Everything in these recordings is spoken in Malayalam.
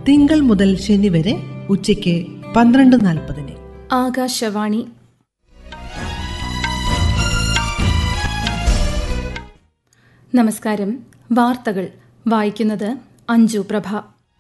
തിങ്കൾ മുതൽ ശനി വരെ ഉച്ചയ്ക്ക് പന്ത്രണ്ട് നാൽപ്പതിന് ആകാശവാണി നമസ്കാരം വാർത്തകൾ വായിക്കുന്നത് അഞ്ജു പ്രഭ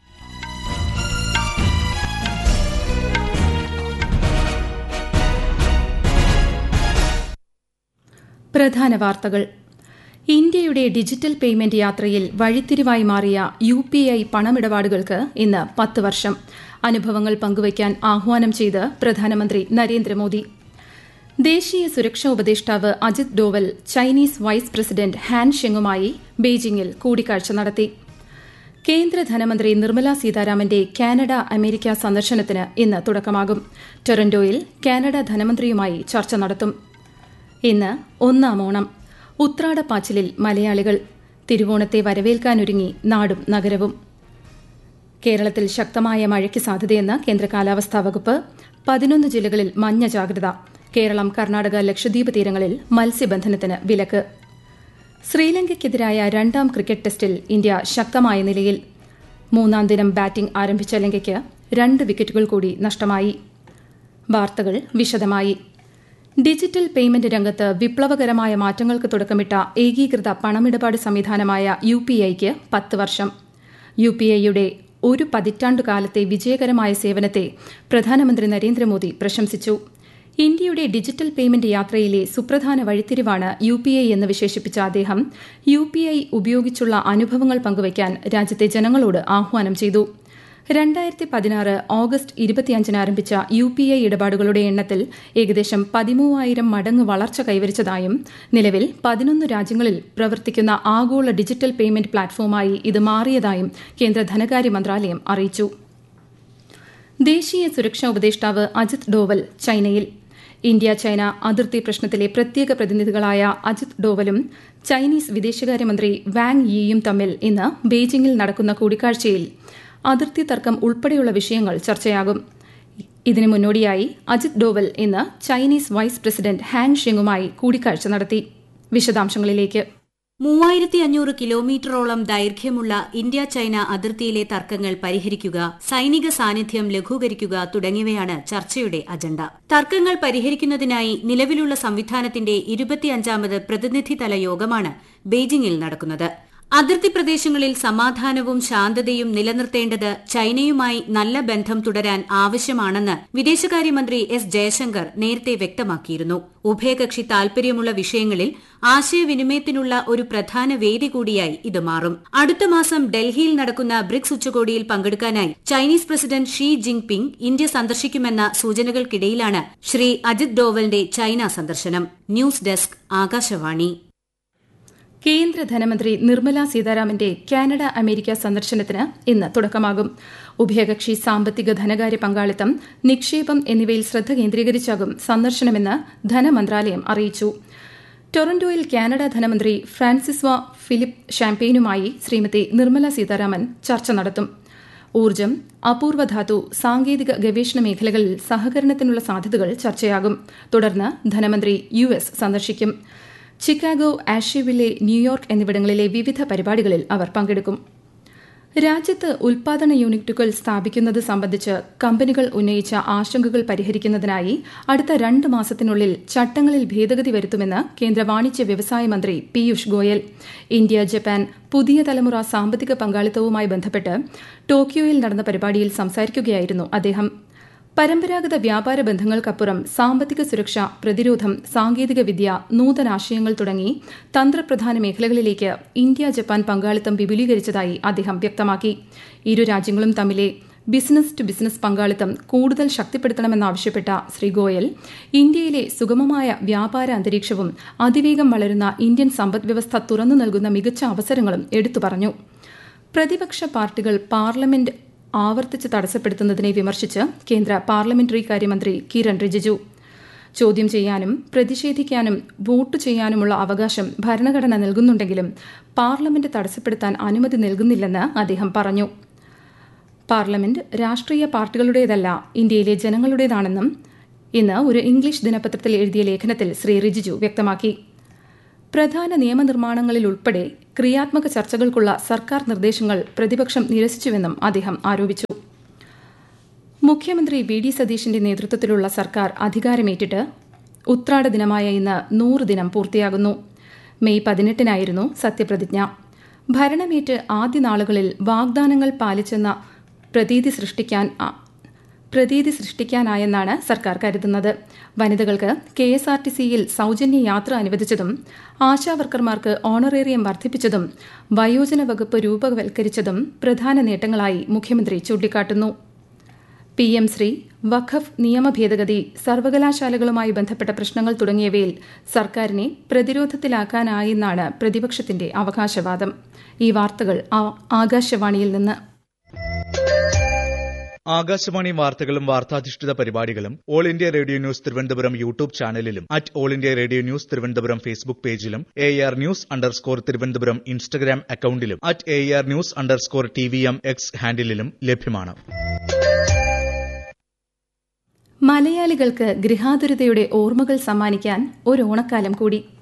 പ്രധാന വാർത്തകൾ ഇന്ത്യയുടെ ഡിജിറ്റൽ പേയ്മെന്റ് യാത്രയിൽ വഴിത്തിരിവായി മാറിയ യു പി ഐ പണമിടപാടുകൾക്ക് ഇന്ന് പത്ത് വർഷം അനുഭവങ്ങൾ പങ്കുവയ്ക്കാൻ ആഹ്വാനം ചെയ്ത് പ്രധാനമന്ത്രി നരേന്ദ്രമോദി ദേശീയ സുരക്ഷാ ഉപദേഷ്ടാവ് Ajit Doval Chinese vice president Han ഷെങ്ങുമായി ബെയ്ജിംഗിൽ കൂടിക്കാഴ്ച നടത്തി കേന്ദ്ര ധനമന്ത്രി നിർമ്മല സീതാരാമന്റെ കാനഡ അമേരിക്ക സന്ദർശനത്തിന് ഇന്ന് തുടക്കമാകും ടൊറന്റോയിൽ കാനഡ ധനമന്ത്രിയുമായി ചർച്ച നടത്തും ഇന്ന് ഒന്നാം ഓണം ഉത്രാടപ്പാച്ചിലിൽ മലയാളികൾ തിരുവോണത്തെ വരവേൽക്കാനൊരുങ്ങി നാടും നഗരവും കേരളത്തിൽ ശക്തമായ മഴയ്ക്ക് സാധ്യതയെന്ന് കേന്ദ്ര കാലാവസ്ഥാ വകുപ്പ് പതിനൊന്ന് ജില്ലകളിൽ മഞ്ഞ ജാഗ്രത കേരളം കർണാടക ലക്ഷദ്വീപ് തീരങ്ങളിൽ മത്സ്യബന്ധനത്തിന് വിലക്ക് ശ്രീലങ്കയ്ക്കെതിരായ രണ്ടാം ക്രിക്കറ്റ് ടെസ്റ്റിൽ ഇന്ത്യ ശക്തമായ നിലയിൽ മൂന്നാം ദിനം ബാറ്റിംഗ് ആരംഭിച്ച ലങ്കയ്ക്ക് രണ്ട് വിക്കറ്റുകൾ കൂടി നഷ്ടമായി വാർത്തകൾ വിശദമായി ഡിജിറ്റൽ പേയ്മെന്റ് രംഗത്ത് വിപ്ലവകരമായ മാറ്റങ്ങൾക്ക് തുടക്കമിട്ട ഏകീകൃത പണമിടപാട് സംവിധാനമായ യു പി ഐക്ക് പത്ത് വർഷം യു പി ഐയുടെ ഒരു പതിറ്റാണ്ടു കാലത്തെ വിജയകരമായ സേവനത്തെ പ്രധാനമന്ത്രി നരേന്ദ്രമോദി പ്രശംസിച്ചു ഇന്ത്യയുടെ ഡിജിറ്റൽ പേയ്മെന്റ് യാത്രയിലെ സുപ്രധാന വഴിത്തിരിവാണ് യു പി ഐ എന്ന് വിശേഷിപ്പിച്ച അദ്ദേഹം യു പി ഐ ഉപയോഗിച്ചുള്ള അനുഭവങ്ങൾ പങ്കുവയ്ക്കാൻ രാജ്യത്തെ ജനങ്ങളോട് ആഹ്വാനം ചെയ്തു രണ്ടായിരത്തി പതിനാറ് ഓഗസ്റ്റ് ഇരുപത്തിയഞ്ചിന് ആരംഭിച്ച യു പി ഐ ഇടപാടുകളുടെ എണ്ണത്തിൽ ഏകദേശം പതിമൂവായിരം മടങ്ങ് വളർച്ച കൈവരിച്ചതായും നിലവിൽ പതിനൊന്ന് രാജ്യങ്ങളിൽ പ്രവർത്തിക്കുന്ന ആഗോള ഡിജിറ്റൽ പേയ്മെന്റ് പ്ലാറ്റ്ഫോമായി ഇത് മാറിയതായും കേന്ദ്ര ധനകാര്യ മന്ത്രാലയം അറിയിച്ചു ദേശീയ സുരക്ഷാ ഉപദേഷ്ടാവ് അജിത് ഡോവൽ ചൈനയിൽ ഇന്ത്യ ചൈന അതിർത്തി പ്രശ്നത്തിലെ പ്രത്യേക പ്രതിനിധികളായ അജിത് ഡോവലും ചൈനീസ് വിദേശകാര്യമന്ത്രി വാങ് യിയും തമ്മിൽ ഇന്ന് ബെയ്ജിംഗിൽ നടക്കുന്ന കൂടിക്കാഴ്ചയിൽ അതിർത്തി തർക്കം ഉൾപ്പെടെയുള്ള വിഷയങ്ങൾ ചർച്ചയാകും ഇതിനു മുന്നോടിയായി അജിത് ഡോവൽ ഇന്ന് ചൈനീസ് വൈസ് പ്രസിഡന്റ് ഹാങ് ഷെങ്ങുമായി കൂടിക്കാഴ്ച നടത്തി വിശദാംശങ്ങളിലേക്ക് മൂവായിരത്തി അഞ്ഞൂറ് കിലോമീറ്ററോളം ദൈർഘ്യമുള്ള ഇന്ത്യ ചൈന അതിർത്തിയിലെ തർക്കങ്ങൾ പരിഹരിക്കുക സൈനിക സാന്നിധ്യം ലഘൂകരിക്കുക തുടങ്ങിയവയാണ് ചർച്ചയുടെ അജണ്ട തർക്കങ്ങൾ പരിഹരിക്കുന്നതിനായി നിലവിലുള്ള സംവിധാനത്തിന്റെ ഇരുപത്തിയഞ്ചാമത് പ്രതിനിധിതല യോഗമാണ് ബെയ്ജിംഗിൽ നടക്കുന്നത് അതിർത്തി പ്രദേശങ്ങളിൽ സമാധാനവും ശാന്തതയും നിലനിർത്തേണ്ടത് ചൈനയുമായി നല്ല ബന്ധം തുടരാൻ ആവശ്യമാണെന്ന് വിദേശകാര്യമന്ത്രി എസ് ജയശങ്കർ നേരത്തെ വ്യക്തമാക്കിയിരുന്നു ഉഭയകക്ഷി താൽപര്യമുള്ള വിഷയങ്ങളിൽ ആശയവിനിമയത്തിനുള്ള ഒരു പ്രധാന വേദി കൂടിയായി ഇത് മാറും അടുത്ത മാസം ഡൽഹിയിൽ നടക്കുന്ന ബ്രിക്സ് ഉച്ചകോടിയിൽ പങ്കെടുക്കാനായി Chinese president Xi Jinping India സന്ദർശിക്കുമെന്ന സൂചനകൾക്കിടയിലാണ് ശ്രീ അജിത് ഡോവലിന്റെ ചൈന സന്ദർശനം ന്യൂസ് ഡെസ്ക് ആകാശവാണി കേന്ദ്ര ധനമന്ത്രി നിർമ്മല സീതാരാമന്റെ കാനഡ അമേരിക്ക സന്ദർശനത്തിന് ഇന്ന് തുടക്കമാകും ഉഭയകക്ഷി സാമ്പത്തിക ധനകാര്യ പങ്കാളിത്തം നിക്ഷേപം എന്നിവയിൽ ശ്രദ്ധ കേന്ദ്രീകരിച്ചാകും സന്ദർശനമെന്ന് ധനമന്ത്രാലയം അറിയിച്ചു ടൊറന്റോയിൽ കാനഡ ധനമന്ത്രി ഫ്രാൻസിസ്വ ഫിലിപ്പ് ഷാംപെയിനുമായി ശ്രീമതി നിർമ്മല സീതാരാമൻ ചർച്ച നടത്തും ഊർജ്ജം അപൂർവധാതു സാങ്കേതിക ഗവേഷണ മേഖലകളിൽ സഹകരണത്തിനുള്ള സാധ്യതകൾ ചർച്ചയാകും തുടർന്ന് ധനമന്ത്രി യു എസ് സന്ദർശിക്കും ചിക്കാഗോ ആഷ്യവില്ലെ ന്യൂയോർക്ക് എന്നിവിടങ്ങളിലെ വിവിധ പരിപാടികളിൽ അവർ പങ്കെടുക്കും രാജ്യത്ത് ഉൽപാദന യൂണിറ്റുകൾ സ്ഥാപിക്കുന്നത് സംബന്ധിച്ച് കമ്പനികൾ ഉന്നയിച്ച ആശങ്കകൾ പരിഹരിക്കുന്നതിനായി അടുത്ത രണ്ട് മാസത്തിനുള്ളിൽ ചട്ടങ്ങളിൽ ഭേദഗതി വരുത്തുമെന്ന് കേന്ദ്ര വാണിജ്യ വ്യവസായ മന്ത്രി പീയൂഷ് ഗോയൽ ഇന്ത്യ ജപ്പാൻ പുതിയ തലമുറ സാമ്പത്തിക പങ്കാളിത്തവുമായി ബന്ധപ്പെട്ട് ടോക്കിയോയിൽ നടന്ന പരിപാടിയിൽ സംസാരിക്കുകയായിരുന്നു അദ്ദേഹം പരമ്പരാഗത വ്യാപാര ബന്ധങ്ങൾക്കപ്പുറം സാമ്പത്തിക സുരക്ഷ പ്രതിരോധം സാങ്കേതികവിദ്യ നൂതനാശയങ്ങൾ തുടങ്ങി തന്ത്രപ്രധാന മേഖലകളിലേക്ക് ഇന്ത്യ ജപ്പാൻ പങ്കാളിത്തം വിപുലീകരിച്ചതായി അദ്ദേഹം വ്യക്തമാക്കി ഇരു രാജ്യങ്ങളും തമ്മിലെ ബിസിനസ് ടു ബിസിനസ് പങ്കാളിത്തം കൂടുതൽ ശക്തിപ്പെടുത്തണമെന്നാവശ്യപ്പെട്ട ശ്രീ ഗോയൽ ഇന്ത്യയിലെ സുഗമമായ വ്യാപാര അന്തരീക്ഷവും അതിവേഗം വളരുന്ന ഇന്ത്യൻ സമ്പദ്വ്യവസ്ഥ തുറന്നു നൽകുന്ന മികച്ച അവസരങ്ങളും എടുത്തു പറഞ്ഞു പ്രതിപക്ഷ പാർട്ടികൾ പാർലമെന്റ് ആവർത്തിച്ച് തടസ്സപ്പെടുത്തുന്നതിനെ വിമർശിച്ച് കേന്ദ്ര പാർലമെന്ററി കാര്യമന്ത്രി കിരൺ റിജിജു ചോദ്യം ചെയ്യാനും പ്രതിഷേധിക്കാനും വോട്ട് ചെയ്യാനുമുള്ള അവകാശം ഭരണഘടന നൽകുന്നുണ്ടെങ്കിലും പാർലമെന്റ് തടസ്സപ്പെടുത്താൻ അനുമതി നൽകുന്നില്ലെന്ന് അദ്ദേഹം പറഞ്ഞു പാർലമെന്റ് രാഷ്ട്രീയ പാർട്ടികളുടേതല്ല ഇന്ത്യയിലെ ജനങ്ങളുടേതാണെന്നും ഇന്ന് ഒരു ഇംഗ്ലീഷ് ദിനപത്രത്തിൽ എഴുതിയ ലേഖനത്തിൽ ശ്രീ റിജിജു വ്യക്തമാക്കി പ്രധാന നിയമനിർമ്മാണങ്ങളിൽ ഉൾപ്പെടെ ക്രിയാത്മക ചർച്ചകൾക്കുള്ള സർക്കാർ നിർദ്ദേശങ്ങൾ പ്രതിപക്ഷം നിരസിച്ചുവെന്നും അദ്ദേഹം ആരോപിച്ചു മുഖ്യമന്ത്രി വി ഡി സതീഷിന്റെ നേതൃത്വത്തിലുള്ള സർക്കാർ അധികാരമേറ്റിട്ട് ഉത്രാട ദിനമായ ഇന്ന് നൂറ് ദിനം പൂർത്തിയാകുന്നു മെയ് പതിനെട്ടിനായിരുന്നു സത്യപ്രതിജ്ഞ ഭരണമേറ്റ് ആദ്യ നാളുകളിൽ വാഗ്ദാനങ്ങൾ പാലിച്ചെന്ന പ്രതീതി സൃഷ്ടിക്കാൻ പ്രതീതി സൃഷ്ടിക്കാനായെന്നാണ് സർക്കാർ കരുതുന്നത് വനിതകൾക്ക് കെ എസ് ആർ ടി സിയിൽ സൌജന്യ യാത്ര അനുവദിച്ചതും ആശാവർക്കർമാർക്ക് ഓണറേറിയം വർദ്ധിപ്പിച്ചതും വയോജന വകുപ്പ് രൂപവൽക്കരിച്ചതും പ്രധാന നേട്ടങ്ങളായി മുഖ്യമന്ത്രി ചൂണ്ടിക്കാട്ടുന്നു പി എം ശ്രീ വഖഫ് നിയമ ഭേദഗതി സർവകലാശാലകളുമായി ബന്ധപ്പെട്ട പ്രശ്നങ്ങൾ തുടങ്ങിയവയിൽ സർക്കാരിനെ പ്രതിരോധത്തിലാക്കാനായെന്നാണ് പ്രതിപക്ഷത്തിന്റെ അവകാശവാദം ഈ വാർത്തകൾ ആകാശവാണിയിൽ നിന്ന് ആകാശവാണി വാർത്തകളും വാർത്താധിഷ്ഠിത പരിപാടികളും all India radio news Thiruvananthapuram YouTube ചാനലിലും at all India radio news Thiruvananthapuram Facebook പേജിലും A R news underscore Thiruvananthapuram Instagram അക്കൌണ്ടിലും at A R news underscore T V M X ഹാൻഡിലും ലഭ്യമാണ് മലയാളികൾക്ക് ഗൃഹാതുരതയുടെ ഓർമ്മകൾ സമ്മാനിക്കാൻ ഒരു ഓണക്കാലം കൂടി